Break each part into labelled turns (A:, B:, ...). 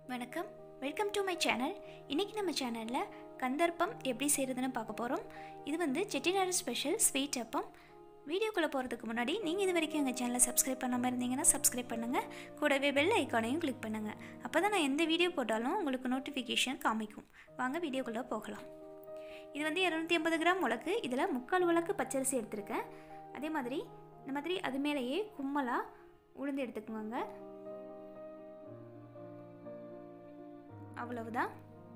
A: வணக்கம் welcome to my channel இன்றைக்கி நம்ம சேனலில் கந்தர்ப்பம் எப்படி செய்கிறதுன்னு பார்க்க போகிறோம் இது வந்து செட்டிநாடு ஸ்பெஷல் ஸ்வீட் அப்பம் வீடியோக்குள்ளே போகிறதுக்கு முன்னாடி நீங்கள் இது வரைக்கும் எங்கள் சேனலை சப்ஸ்கிரைப் பண்ணாமல் இருந்தீங்கன்னா சப்ஸ்கிரைப் பண்ணுங்கள் கூடவே பெல் ஐக்கானையும் கிளிக் பண்ணுங்கள் அப்போ தான் நான் எந்த வீடியோ போட்டாலும் உங்களுக்கு நோட்டிஃபிகேஷன் காமிக்கும் வாங்க வீடியோக்குள்ளே போகலாம் இது வந்து இரநூத்தி ஐம்பது கிராம் உலக்கு இதில் முக்கால் உலக்கு பச்சரிசி எடுத்திருக்கேன் அதே மாதிரி இந்த மாதிரி அது மேலேயே கும்மலாக உளுந்து எடுத்துக்கோங்க அவ்வளவுதான்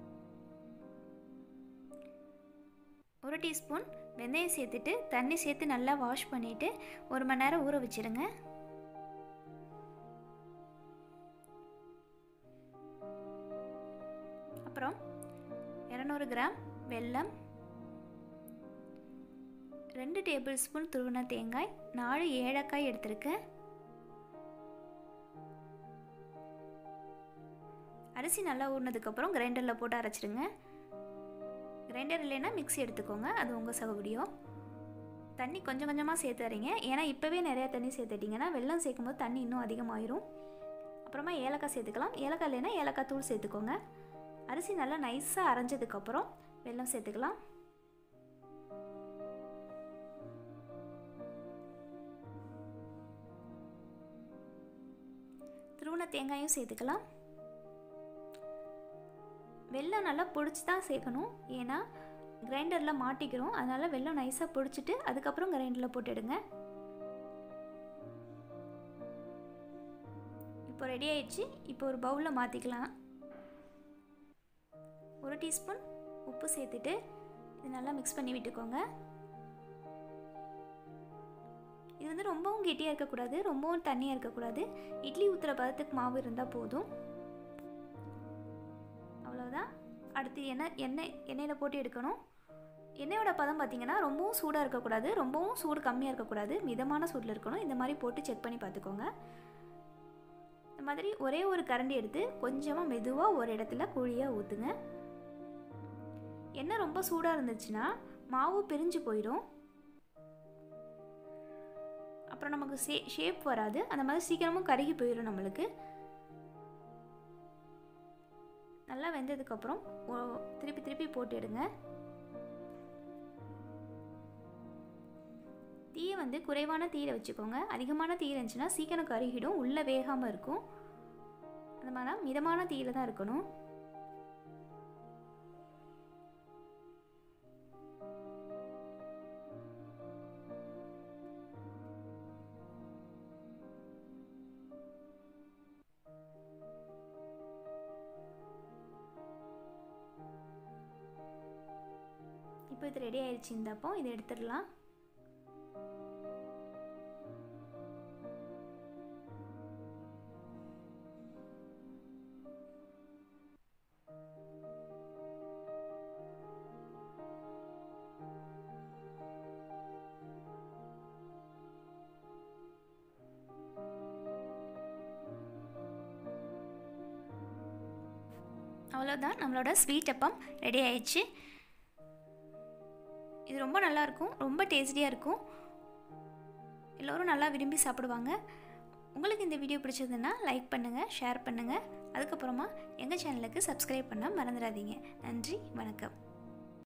A: ஒரு டீஸ்பூன் வெந்தயம் சேர்த்துட்டு தண்ணி சேர்த்து நல்லா வாஷ் பண்ணிவிட்டு ஒரு மணி நேரம் ஊற வச்சிருங்க அப்புறம் இரநூறு கிராம் வெல்லம் ரெண்டு டேபிள் ஸ்பூன் துருவின தேங்காய் நாலு ஏலக்காய் எடுத்திருக்கேன் அரிசி நல்லா ஊறினதுக்கப்புறம் கிரைண்டரில் போட்டு அரைச்சிடுங்க கிரைண்டர் இல்லைன்னா மிக்ஸி எடுத்துக்கோங்க அது உங்கள் சகவுடியும் தண்ணி கொஞ்சம் கொஞ்சமாக சேர்த்து அரைங்க ஏன்னா இப்போவே நிறையா தண்ணி சேர்த்துட்டிங்கன்னா வெள்ளம் சேர்க்கும்போது தண்ணி இன்னும் அதிகமாயிரும் அப்புறமா ஏலக்காய் சேர்த்துக்கலாம் ஏலக்காய் இல்லைன்னா ஏலக்காய் தூள் சேர்த்துக்கோங்க அரிசி நல்லா நைஸாக அரைஞ்சதுக்கப்புறம் வெல்லம் சேர்த்துக்கலாம் துருவன தேங்காயும் சேர்த்துக்கலாம் வெள்ளம் நல்லா பொடிச்சு தான் சேர்க்கணும் ஏன்னா கிரைண்டரில் மாட்டிக்கிறோம் அதனால் வெள்ளம் நைஸாக பொடிச்சிட்டு அதுக்கப்புறம் கிரைண்டரில் போட்டுடுங்க இப்போ ரெடி ஆயிடுச்சு இப்போ ஒரு பவுலில் மாற்றிக்கலாம் ஒரு டீஸ்பூன் உப்பு சேர்த்துட்டு இது நல்லா மிக்ஸ் பண்ணி விட்டுக்கோங்க இது வந்து ரொம்பவும் கெட்டியாக இருக்கக்கூடாது ரொம்பவும் தண்ணியாக இருக்கக்கூடாது இட்லி ஊற்றுற பதத்துக்கு மாவு இருந்தால் போதும் அவ்வளோதான் அடுத்து எண்ணெய் எண்ணெய் எண்ணெயில் போட்டு எடுக்கணும் எண்ணெயோட பதம் பார்த்திங்கன்னா ரொம்பவும் சூடாக இருக்கக்கூடாது ரொம்பவும் சூடு கம்மியாக இருக்கக்கூடாது மிதமான சூடில் இருக்கணும் இந்த மாதிரி போட்டு செக் பண்ணி பார்த்துக்கோங்க இந்த மாதிரி ஒரே ஒரு கரண்டி எடுத்து கொஞ்சமாக மெதுவாக ஒரு இடத்துல குழியாக ஊற்றுங்க எண்ணெய் ரொம்ப சூடாக இருந்துச்சுன்னா மாவு பிரிஞ்சு போயிடும் அப்புறம் நமக்கு சே ஷேப் வராது அந்த மாதிரி சீக்கிரமும் கருகி போயிடும் நம்மளுக்கு நல்லா வெந்ததுக்கப்புறம் திருப்பி திருப்பி போட்டு எடுங்க தீயை வந்து குறைவான தீயில் வச்சுக்கோங்க அதிகமான தீ இருந்துச்சுன்னா சீக்கிரம் கருகிடும் உள்ளே வேகாமல் இருக்கும் அந்த மாதிரி மிதமான தீயில் தான் இருக்கணும் இப்போ இது ரெடி ஆயிடுச்சு இந்த அப்போ இதை எடுத்துடலாம் அவ்வளோதான் நம்மளோட ஸ்வீட் அப்பம் ரெடி ஆயிடுச்சு இது ரொம்ப நல்லாயிருக்கும் ரொம்ப டேஸ்டியாக இருக்கும் எல்லோரும் நல்லா விரும்பி சாப்பிடுவாங்க உங்களுக்கு இந்த வீடியோ பிடிச்சதுன்னா லைக் பண்ணுங்கள் ஷேர் பண்ணுங்கள் அதுக்கப்புறமா எங்கள் சேனலுக்கு சப்ஸ்கிரைப் பண்ண மறந்துடாதீங்க நன்றி வணக்கம்